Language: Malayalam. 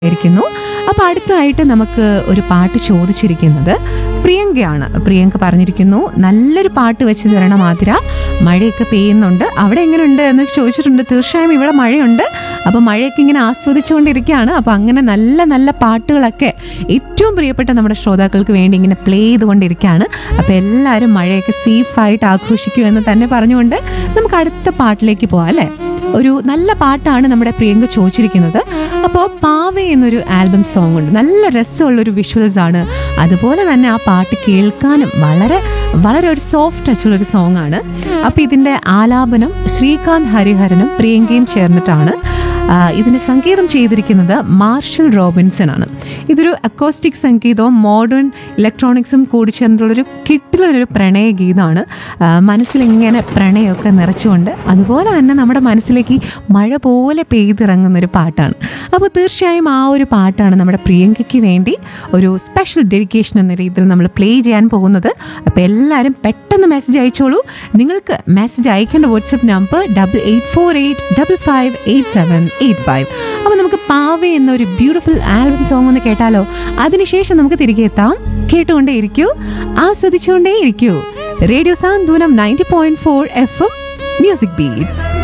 ഇരിക്കുന്നു അപ്പൊ അടുത്തതായിട്ട് നമുക്ക് ഒരു പാട്ട് ചോദിച്ചിരിക്കുന്നത് പ്രിയങ്കയാണ് പ്രിയങ്ക പറഞ്ഞിരിക്കുന്നു നല്ലൊരു പാട്ട് വെച്ച് തരണം ആതിര മഴയൊക്കെ പെയ്യുന്നുണ്ട് അവിടെ എങ്ങനെയുണ്ട് എന്ന് ചോദിച്ചിട്ടുണ്ട് തീർച്ചയായും ഇവിടെ മഴയുണ്ട് അപ്പൊ മഴയൊക്കെ ഇങ്ങനെ ആസ്വദിച്ചുകൊണ്ടിരിക്കുകയാണ് അപ്പൊ അങ്ങനെ നല്ല നല്ല പാട്ടുകളൊക്കെ ഏറ്റവും പ്രിയപ്പെട്ട നമ്മുടെ ശ്രോതാക്കൾക്ക് വേണ്ടി ഇങ്ങനെ പ്ലേ ചെയ്തുകൊണ്ടിരിക്കുകയാണ് അപ്പൊ എല്ലാവരും മഴയൊക്കെ സേഫായിട്ട് ആഘോഷിക്കുമെന്ന് തന്നെ പറഞ്ഞുകൊണ്ട് നമുക്ക് അടുത്ത പാട്ടിലേക്ക് പോവാം അല്ലേ ഒരു നല്ല പാട്ടാണ് നമ്മുടെ പ്രിയങ്ക ചോദിച്ചിരിക്കുന്നത് അപ്പോൾ പാവേ എന്നൊരു ആൽബം സോങ് ഉണ്ട് നല്ല രസമുള്ളൊരു വിഷ്വൽസ് ആണ് അതുപോലെ തന്നെ ആ പാട്ട് കേൾക്കാനും വളരെ വളരെ ഒരു സോഫ്റ്റ് ടച്ചുള്ളൊരു സോങ് ആണ് അപ്പോൾ ഇതിൻ്റെ ആലാപനം ശ്രീകാന്ത് ഹരിഹരനും പ്രിയങ്കയും ചേർന്നിട്ടാണ് ആ, ഇതിന് സംഗീതം ചെയ്തിരിക്കുന്നത് മാർഷൽ റോബിൻസൺ ആണ് ഇതൊരു അക്കോസ്റ്റിക് സംഗീതവും മോഡേൺ ഇലക്ട്രോണിക്സും കൂടി ചേർന്നിട്ടുള്ളൊരു കിട്ടിലൊരു പ്രണയ ഗീതമാണ് ആ, മനസ്സിലിങ്ങനെ പ്രണയമൊക്കെ നിറച്ചുകൊണ്ട് അതുപോലെ തന്നെ നമ്മുടെ മനസ്സിലേക്ക് മഴ പോലെ പെയ്തിറങ്ങുന്ന ഒരു പാട്ടാണ് അപ്പോൾ തീർച്ചയായും ആ ഒരു പാട്ടാണ് നമ്മുടെ പ്രിയങ്കയ്ക്ക് വേണ്ടി ഒരു സ്പെഷ്യൽ ഡെഡിക്കേഷൻ എന്ന രീതിയിൽ നമ്മൾ പ്ലേ ചെയ്യാൻ പോകുന്നത് അപ്പോൾ എല്ലാവരും പെട്ടെന്ന് മെസ്സേജ് അയച്ചോളൂ നിങ്ങൾക്ക് മെസ്സേജ് അയക്കേണ്ട WhatsApp number double eight four eight double five eight seven eight five അപ്പോൾ നമുക്ക് പാവേ എന്ന ഒരു ബ്യൂട്ടിഫുൾ ആൽബം സോങ് ഒന്ന് കേട്ടാലോ അതിനുശേഷം നമുക്ക് തിരികെ എത്താം കേട്ടുകൊണ്ടേ ഇരിക്കൂ ആസ്വദിച്ചുകൊണ്ടേ ഇരിക്കൂ radio Santhwanam ninety point four F M music beats